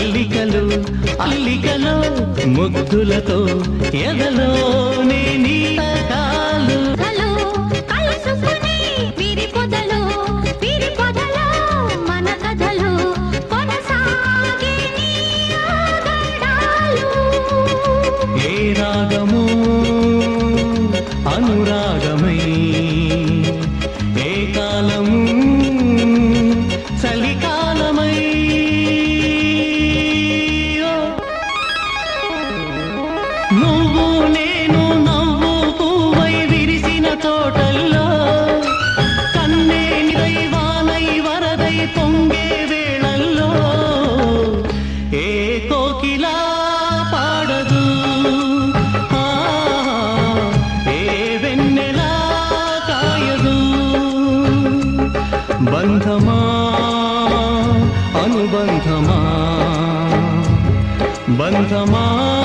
అల్లికలు అల్లికలో ముద్దులతో ఎదలో నీ కాలు కథలు కలుసుకుని వీరి పొదలు వీరి పొదలో మన కథలు కొనసాగే నీ ఆగడాలు. ఏ రాగము అనురాగమై ఏ కాలము చలికాలమై ఓ. నువ్వు నేను నవ్వు పువ్వై విరిసిన తోటల్లో కన్నే దైవానై వరదై పొంగే వేళల్లో ఏ కోకిలా పాడదు ఆ, ఏ వెన్నెలా కాయదు బంధమా అనుబంధమా బంధమా